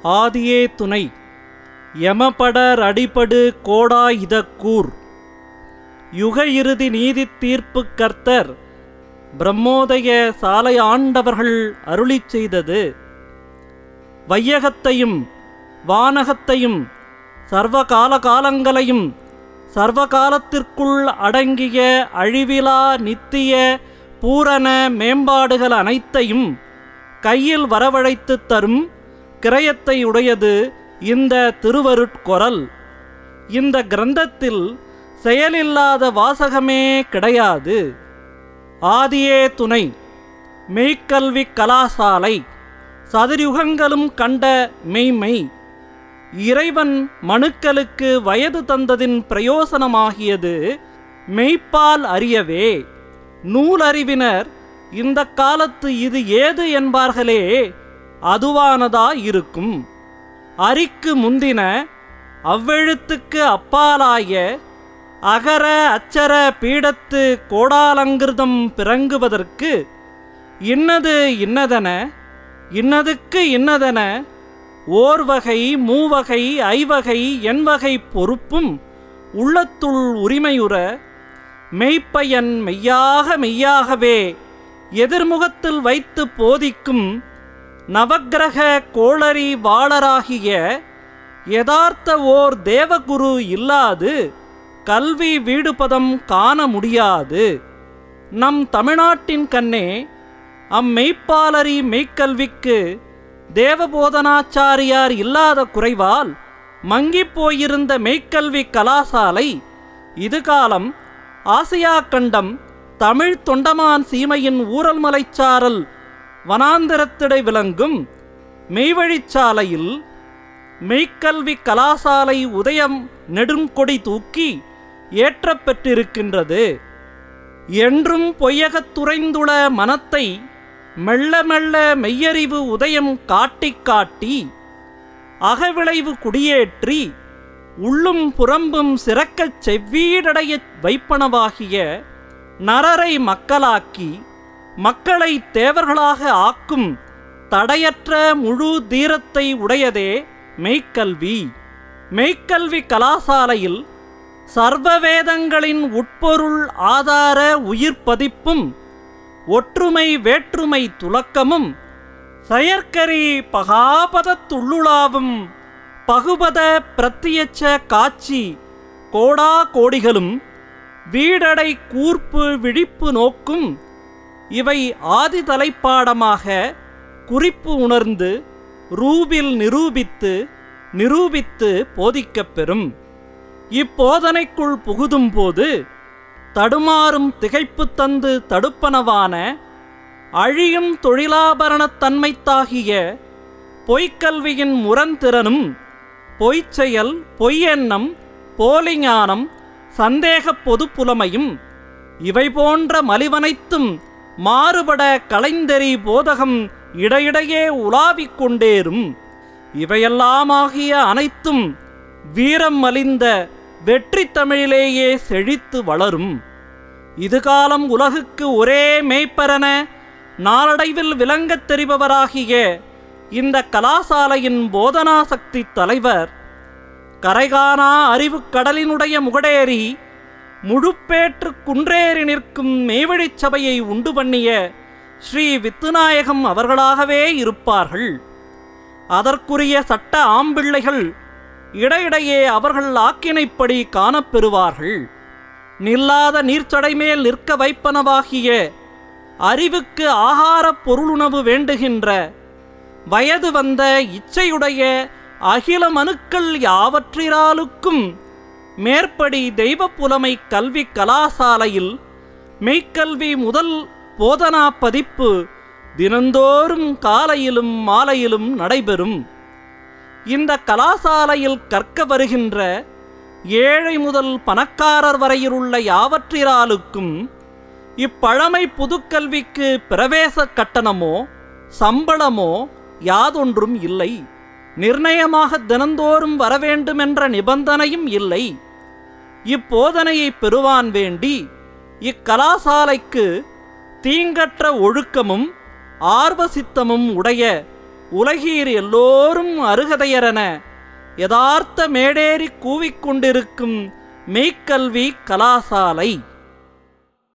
ஆதியே துணை யமபடர் அடிபடு கோடா இதக்கூர் யுக இறுதி நீதித் தீர்ப்புக் கர்த்தர் பிரம்மோதய சாலை ஆண்டவர்கள் அருளிச் செய்தது வையகத்தையும் வானகத்தையும் சர்வ கால காலங்களையும் சர்வகாலத்திற்குள் அடங்கிய அழிவிலா நித்திய பூரண மேம்பாடுகள் அனைத்தையும் கையில் வரவழைத்துத் தரும் கிரயத்தை உடையது இந்த திருவருட்கொரல் இந்த கிரந்தத்தில் செயலில்லாத வாசகமே கிடையாது ஆதியே துணை மெய்க்கல்வி கலாசாலை சதுர்யுகங்களும் கண்ட மெய்மை இறைவன் மனுக்களுக்கு வயது தந்ததின் பிரயோசனமாகியது மெய்ப்பால் அறியவே நூலறிவினர் இந்த காலத்து இது ஏது என்பார்களே அதுவானதா இருக்கும் அரிக்கு முந்தின அவ்வெழுத்துக்கு அப்பாலாய அகர அச்சர பீடத்து கோடாலங்கிருதம் பிறங்குவதற்கு இன்னது இன்னதென இன்னதுக்கு இன்னதென ஓர்வகை மூவகை ஐவகை எண்வகை பொறுப்பும் உள்ளத்துள் உரிமையுற மெய்ப்பயன் மெய்யாக மெய்யாகவே எதிர்முகத்தில் வைத்து போதிக்கும் நவக்கிரக கோளரி வாளராகிய யதார்த்த ஓர் தேவகுரு இல்லாது கல்வி வீடுபதம் காண முடியாது நம் தமிழ்நாட்டின் கண்ணே அம்மெய்ப்பாலரி மெய்க்கல்விக்கு தேவபோதனாச்சாரியார் இல்லாத குறைவால் மங்கிப் போயிருந்த மெய்க்கல்வி கலாசாலை இதுகாலம் ஆசியா கண்டம் தமிழ் தொண்டமான் சீமையின் ஊரல் மலைச்சாரல் வனாந்திரத்திடை விளங்கும் மெய்வழிச்சாலையில் மெய்க்கல்வி கலாசாலை உதயம் நெடுங்கொடி தூக்கி ஏற்றப் பெற்றிருக்கின்றது என்றும் பொய்யகத் துறைந்துள மனத்தை மெல்ல மெல்ல மெய்யறிவு உதயம் காட்டிக் காட்டி அகவிளைவு குடியேற்றி உள்ளும் புறம்பும் சிறக்கச் செவ்வீடடையச் வைப்பனவாகிய நரரை மக்களாக்கி மக்களை தேவர்களாக ஆக்கும் தடையற்ற முழு தீரத்தை உடையதே மெய்க்கல்வி மெய்க்கல்வி கலாசாலையில் சர்வ வேதங்களின் உட்பொருள் ஆதார உயிர் பதிப்பும் ஒற்றுமை வேற்றுமை துலக்கமும் செயற்கரி பகாபதத்துள்ளுளாவும் பகுபத பிரத்தியட்ச காட்சி கோடா கோடிகளும் வீடடை கூர்ப்பு விழிப்பு நோக்கும் இவை ஆதி தலைப்பாடமாக குறிப்பு உணர்ந்து ரூபில் நிரூபித்து நிரூபித்து போதிக்கப் பெறும் இப்போதனைக்குள் புகுதும் போது தடுமாறும் திகைப்பு தந்து தடுப்பனவான அழியும் தொழிலாபரணத்தன்மைத்தாகிய பொய்க்கல்வியின் முரண்திறனும் பொய்ச்செயல் பொய்யெண்ணம் போலிஞானம் சந்தேகப் பொதுப்புலமையும் இவை போன்ற மலிவனைத்தும் மாறுபட கலைந்தெறி போதகம் இடையிடையே உலாவிக் கொண்டேறும் இவையெல்லாமாகிய அனைத்தும் வீரம் மலிந்த வெற்றி தமிழிலேயே செழித்து வளரும் இதுகாலம் உலகுக்கு ஒரே மேய்ப்பரன நாளடைவில் விளங்கத் தெரிபவராகிய இந்த கலாசாலையின் போதனாசக்தி தலைவர் கரைகானா அறிவுக் கடலினுடைய முகடேறி முழுப்பேற்று குன்றேறி நிற்கும் மேவழிச் சபையை உண்டு பண்ணிய ஸ்ரீ வித்துநாயகம் அவர்களாகவே இருப்பார்கள் அதற்குரிய சட்ட ஆம்பிள்ளைகள் இடையிடையே அவர்கள் ஆக்கினைப்படி காணப்பெறுவார்கள் நில்லாத நீர்ச்சடை மேல் நிற்க வைப்பனவாகிய அறிவுக்கு ஆகாரப் பொருளுணவு வேண்டுகின்ற வயது வந்த இச்சையுடைய அகில மனுக்கள் யாவற்றிராலுக்கும் மேற்படி தெய்வ புலமை கல்வி கலாசாலையில் மெய்க்கல்வி முதல் போதனா பதிப்பு தினந்தோறும் காலையிலும் மாலையிலும் நடைபெறும் இந்த கலாசாலையில் கற்க வருகின்ற ஏழை முதல் பணக்காரர் வரையிலுள்ள யாவற்றிராலுக்கும் இப்பழமை புதுக்கல்விக்கு பிரவேச கட்டணமோ சம்பளமோ யாதொன்றும் இல்லை நிர்ணயமாக தினந்தோறும் வரவேண்டுமென்ற நிபந்தனையும் இல்லை இப்போதனையை பெறுவான் வேண்டி இக்கலாசாலைக்கு தீங்கற்ற ஒழுக்கமும் ஆர்வசித்தமும் உடைய உலகீர் எல்லோரும் அருகதையரென யதார்த்த மேடேறி கூவிக்கொண்டிருக்கும் மெய்க்கல்வி கலாசாலை